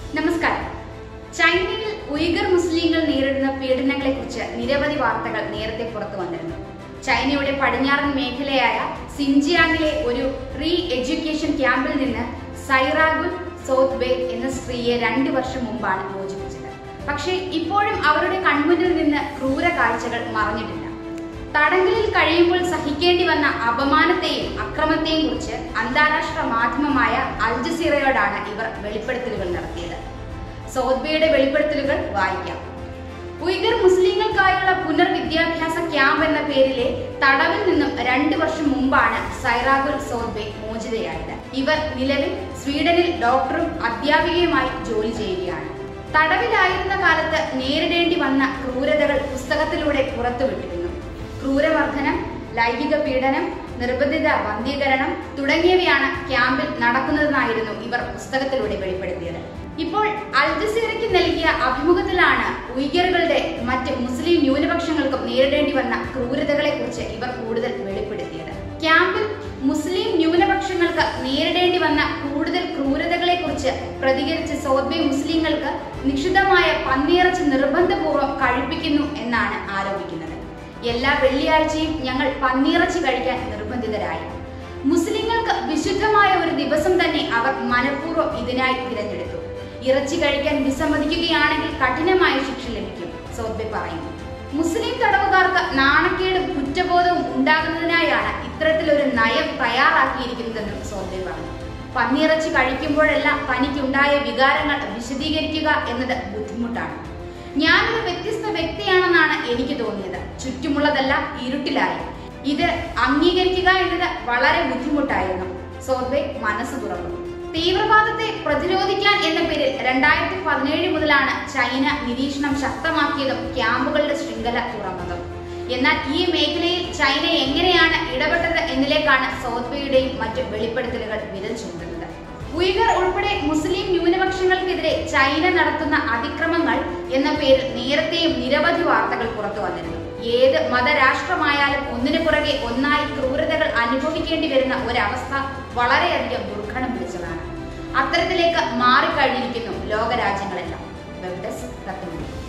നമസ്കാരം ചൈനയിൽ ഉയ്ഗർ മുസ്ലിങ്ങൾ നേരിടുന്ന പീഡനങ്ങളെക്കുറിച്ച് നിരവധി വാർത്തകൾ നേരത്തെ പുറത്തു വന്നിരുന്നു ചൈനയുടെ പടിഞ്ഞാറൻ മേഖലയായ സിൻജിയാങ്ങിലെ ഒരു റീ എഡ്യൂക്കേഷൻ ക്യാമ്പിൽ നിന്ന് സൈറാഗുൽ സോത്ബെ എന്ന സ്ത്രീയെ രണ്ടു വർഷം മുമ്പാണ് മോചിപ്പിച്ചത് പക്ഷേ ഇപ്പോഴും അവരുടെ കൺമുന്നിൽ നിന്ന് ക്രൂര കാഴ്ചകൾ മറഞ്ഞിട്ടില്ല തടങ്കലിൽ കഴിയുമ്പോൾ സഹിക്കേണ്ടി വന്ന അപമാനത്തെയും അക്രമത്തെയും കുറിച്ച് അന്താരാഷ്ട്ര മാധ്യമമായ അൽ ജസീറയോടാണ് ഇവർ വെളിപ്പെടുത്തലുകൾ നടത്തിയത് സോദ്ബയുടെ വെളിപ്പെടുത്തലുകൾ വായിക്കാം ഉയ്ഗർ മുസ്ലിങ്ങൾക്കായുള്ള പുനർവിദ്യാഭ്യാസ ക്യാമ്പ് എന്ന പേരിലെ തടവിൽ നിന്നും രണ്ടു വർഷം മുമ്പാണ് സൈറാഗുൽ സോദ്ബെ മോചിതയായത് ഇവർ നിലവിൽ സ്വീഡനിൽ ഡോക്ടറും അധ്യാപികയുമായി ജോലി ചെയ്യുകയാണ് തടവിലായിരുന്ന കാലത്ത് നേരിടേണ്ടി വന്ന ക്രൂരതകൾ പുസ്തകത്തിലൂടെ പുറത്തുവിട്ടിരുന്നു ക്രൂരമർദ്ദനം ലൈംഗിക പീഡനം നിർബന്ധിത വന്ധ്യീകരണം തുടങ്ങിയവയാണ് ക്യാമ്പിൽ നടക്കുന്നതെന്നായിരുന്നു ഇവർ പുസ്തകത്തിലൂടെ വെളിപ്പെടുത്തിയത് ഇപ്പോൾ അൽ ജസീറയ്ക്ക് നൽകിയ അഭിമുഖത്തിലാണ് ഉയ്ഗറുകളുടെ മറ്റ് മുസ്ലിം ന്യൂനപക്ഷങ്ങൾക്കും നേരിടേണ്ടി വന്ന ക്രൂരതകളെ കുറിച്ച് ഇവർ കൂടുതൽ വെളിപ്പെടുത്തിയത് ക്യാമ്പിൽ മുസ്ലിം ന്യൂനപക്ഷങ്ങൾക്ക് നേരിടേണ്ടി വന്ന കൂടുതൽ ക്രൂരതകളെ കുറിച്ച് പ്രതികരിച്ച സോദ്ബെ മുസ്ലിങ്ങൾക്ക് നിക്ഷിതമായ പന്നിയിറച്ചി നിർബന്ധപൂർവ്വം കഴിപ്പിക്കുന്നു എന്നാണ് ആരോപിക്കുന്നത് എല്ലാ വെള്ളിയാഴ്ചയും ഞങ്ങൾ പന്നിയിറച്ചി കഴിക്കാൻ നിർബന്ധിതരായി മുസ്ലിങ്ങൾക്ക് വിശുദ്ധമായ ഒരു ദിവസം തന്നെ അവർ മനഃപൂർവ്വം ഇതിനായി തിരഞ്ഞെടുത്തു ഇറച്ചി കഴിക്കാൻ വിസമ്മതിക്കുകയാണെങ്കിൽ കഠിനമായ ശിക്ഷ ലഭിക്കും സോദ്ബെ പറയുന്നു മുസ്ലിം തടവുകാർക്ക് നാണക്കേടും കുറ്റബോധവും ഉണ്ടാകുന്നതിനായാണ് ഇത്തരത്തിലൊരു നയം തയ്യാറാക്കിയിരിക്കുന്നതെന്നും സോദ്ബെ പറഞ്ഞു പന്നിയിറച്ചി കഴിക്കുമ്പോഴെല്ലാം തനിക്കുണ്ടായ വികാരങ്ങൾ വിശദീകരിക്കുക എന്നത് ബുദ്ധിമുട്ടാണ് ഞാനൊരു വ്യത്യസ്ത വ്യക്തിയാണെന്നാണ് എനിക്ക് തോന്നിയത് ചുറ്റുമുള്ളതെല്ലാം ഇരുട്ടിലായി ഇത് അംഗീകരിക്കുക എന്നത് വളരെ ബുദ്ധിമുട്ടായിരുന്നു സോർബെ മനസ്സ് തുറന്നു തീവ്രവാദത്തെ പ്രതിരോധിക്കാൻ എന്ന പേരിൽ രണ്ടായിരത്തി പതിനേഴ് മുതലാണ് ചൈന നിരീക്ഷണം ശക്തമാക്കിയതും ക്യാമ്പുകളുടെ ശൃംഖല തുറന്നതും എന്നാൽ ഈ മേഖലയിൽ ചൈന എങ്ങനെയാണ് ഇടപെട്ടത് എന്നിലേക്കാണ് സോത്ബയുടെയും മറ്റ് വെളിപ്പെടുത്തലുകൾ വിരൽ ചൂണ്ടുന്നത് ഉയ്ഗർ ഉൾപ്പെടെ മുസ്ലിം ന്യൂനപക്ഷങ്ങൾക്കെതിരെ ചൈന നടത്തുന്ന അതിക്രമങ്ങൾ എന്ന പേരിൽ നേരത്തെയും നിരവധി വാർത്തകൾ പുറത്തു വന്നിരുന്നു ഏത് മതരാഷ്ട്രമായാലും ഒന്നിനു പുറകെ ഒന്നായി ക്രൂരതകൾ അനുഭവിക്കേണ്ടി വരുന്ന ഒരവസ്ഥ വളരെയധികം ദുർഘടം പിടിച്ചതാണ് അത്തരത്തിലേക്ക് മാറിക്കഴിഞ്ഞിരിക്കുന്നു ലോകരാജ്യങ്ങളെല്ലാം വെബ് ഡെസ്ക് തത്തുമണി